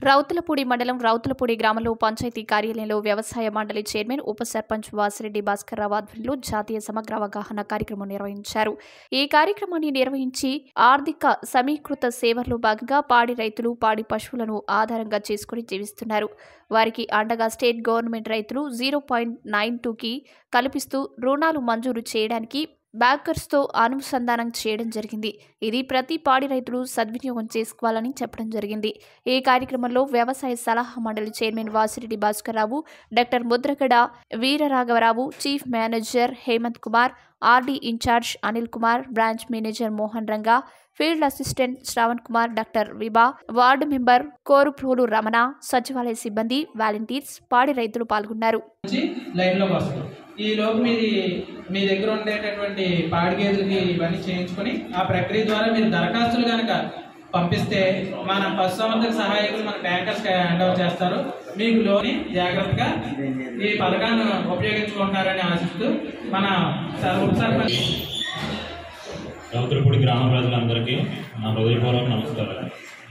రౌతులపూడి మండలం రౌతులపూడి గ్రామంలో పంచాయతీ కార్యాలయంలో వ్యవసాయ మండలి చైర్మన్ ఉప సర్పంచ్ వాసిరెడ్డి భాస్కర్ రావు ఆధ్వర్యంలో జాతీయ సమగ్ర అవగాహన కార్యక్రమం నిర్వహించారు ఈ కార్యక్రమాన్ని నిర్వహించి ఆర్థిక సమీకృత సేవల్లో భాగంగా పాడి రైతులు పాడి పశువులను ఆధారంగా చేసుకుని జీవిస్తున్నారు వారికి అండగా స్టేట్ గవర్నమెంట్ రైతులు జీరో పాయింట్ నైన్ టూకి కల్పిస్తూ రుణాలు మంజూరు చేయడానికి బ్యాంకర్స్తో అనుసంధానం చేయడం జరిగింది ఇది ప్రతి పాడి రైతులు సద్వినియోగం చేసుకోవాలని చెప్పడం జరిగింది ఈ కార్యక్రమంలో వ్యవసాయ సలహా మండలి చైర్మన్ వాసిరెడ్డి భాస్కర్రావు డాక్టర్ ముద్రగడ వీరరాఘవరావు chief manager Hemanth Kumar RD incharge Anil Kumar branch manager Mohan Ranga field assistant Sravan Kumar doctor Vibha ward member Koruprolu Ramana సచివాలయ సిబ్బంది వాలంటీర్స్ పాడి రైతులు పాల్గొన్నారు నుంచి లైన్లోకి వస్తుంది ఈ లోపు మీది మీ దగ్గర ఉండేటటువంటి పాడి గేదెలకి ఇవన్నీ చేయించుకొని ఆ ప్రక్రియ ద్వారా మీరు దరఖాస్తులు కనుక పంపిస్తే మన పశుసంవర్ధక సహాయకులు మన బ్యాంకర్స్ హ్యాండ్ ఓవర్ చేస్తారు మీకు లోని జాగ్రత్తగా ఈ పథకాన్ని ఉపయోగించుకుంటారని ఆశిస్తూ మన సర్- ఉప సర్పంచ్ రౌతులపూడి గ్రామ ప్రజలందరికీ నా హృదయపూర్వక నమస్కారాలు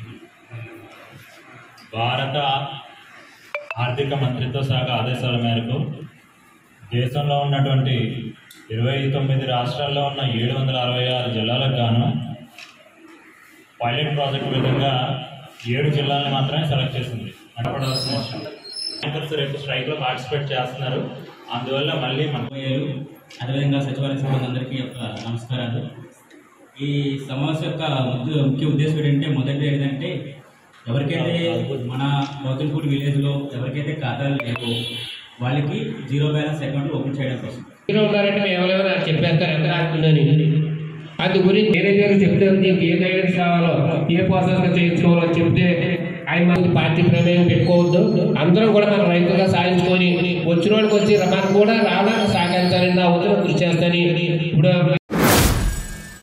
భారత ఆర్థిక మంత్రిత్వ శాఖ ఆదేశాల మేరకు దేశంలో ఉన్నటువంటి ఇరవై తొమ్మిది రాష్ట్రాల్లో ఉన్న ఏడు వందల అరవై ఆరు జిల్లాలకు గాను పైలట్ ప్రాజెక్ట్ విధంగా ఏడు జిల్లాలను మాత్రమే సెలెక్ట్ చేసింది నడపడాల్సిన విషయం బ్యాంకర్స్ రేపు స్ట్రైక్లో పార్టిసిపేట్ చేస్తున్నారు అందువల్ల మళ్ళీ మన పోయారు అదేవిధంగా సచివాలయ సిబ్బంది అందరికీ యొక్క నమస్కారాలు ఈ సమావేశం యొక్క ముఖ్య ముఖ్య ఉద్దేశం ఏంటంటే మొదటి ఏంటంటే ఎవరికైతే మన గౌతమ్పూడి విలేజ్లో ఎవరికైతే ఖాతాలు లేవో వాళ్ళకి జీరో బ్యాలెన్స్ అకౌంట్ ఓపెన్ చేయడం కోసం హీరో ఉన్నారంటే మేము ఎవరెవరు నాకు చెప్పేస్తారు ఎంత రాస్తుందని అందు గురించి మేనేజర్ చెప్తే నీకు ఏ గైడెన్స్ కావాలో ఏ ప్రాసెస్ చేయించుకోవాలో చెప్తే ఆయన మనకి పార్టీ ప్రమేయం పెట్టుకోవద్దు అందరం కూడా మన రైతుగా సాధించుకొని వచ్చిన వాళ్ళకి వచ్చి మనకు కూడా రావడానికి సహకరించాలని నా ఉద్యోగం కృషి చేస్తాను ఇప్పుడు